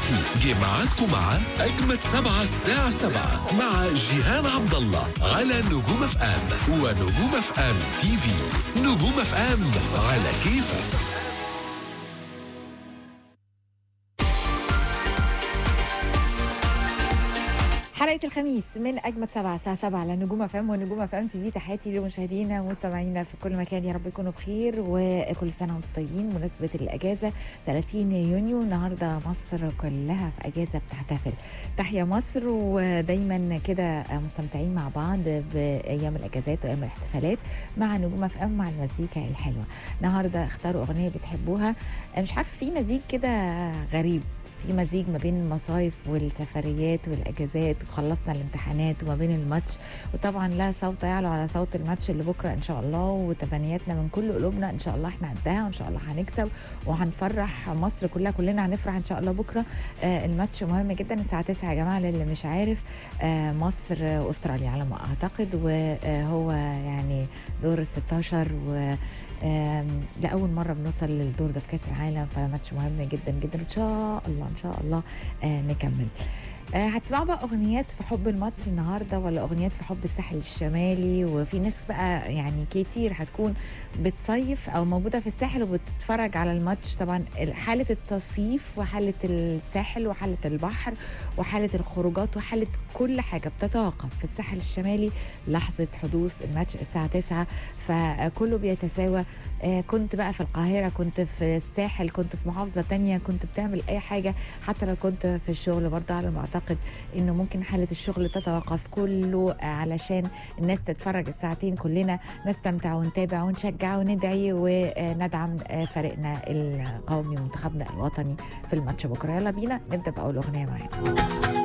دلوقتي جه ميعادكم مع أجمد سبعة الساعة سبعة مع جيهان عبد الله على نجوم اف ام ونجوم اف ام تي في نجوم اف ام على كيفك حلقة الخميس من أجمد سبعة الساعة سبعة على نجوم اف ام ونجوم اف ام تي في تحياتي لمشاهدينا ومستمعينا في كل مكان يا رب يكونوا بخير وكل سنة وانتم طيبين مناسبة الأجازة 30 يونيو النهاردة مصر كلها في أجازة بتحتفل تحيا مصر ودايما كده مستمتعين مع بعض بأيام الأجازات وأيام الاحتفالات مع نجوم اف ام مع المزيكا الحلوة النهاردة اختاروا أغنية بتحبوها مش عارفة في مزيج كده غريب في مزيج ما بين المصايف والسفريات والاجازات وخلصنا الامتحانات وما بين الماتش وطبعا لا صوت يعلو على صوت الماتش اللي بكره ان شاء الله وتمنياتنا من كل قلوبنا ان شاء الله احنا قدها وان شاء الله هنكسب وهنفرح مصر كلها كلنا هنفرح ان شاء الله بكره آه الماتش مهم جدا الساعه 9 يا جماعه للي مش عارف آه مصر واستراليا على ما اعتقد وهو يعني دور ال 16 و آم، لأول مرة بنوصل للدور ده في كأس العالم فماتش مهم جدا جدا إن شاء الله إن شاء الله آه نكمل آه هتسمعوا بقى اغنيات في حب الماتش النهارده ولا اغنيات في حب الساحل الشمالي وفي ناس بقى يعني كتير هتكون بتصيف او موجوده في الساحل وبتتفرج على الماتش طبعا حاله التصيف وحاله الساحل وحاله البحر وحاله الخروجات وحاله كل حاجه بتتوقف في الساحل الشمالي لحظه حدوث الماتش الساعه 9 فكله بيتساوى آه كنت بقى في القاهره كنت في الساحل كنت في محافظه تانية كنت بتعمل اي حاجه حتى لو كنت في الشغل برضه على ما اعتقد انه ممكن حاله الشغل تتوقف كله علشان الناس تتفرج الساعتين كلنا نستمتع ونتابع ونشجع وندعي وندعم فريقنا القومي ومنتخبنا الوطني في الماتش بكره يلا بينا نبدا باول اغنيه معانا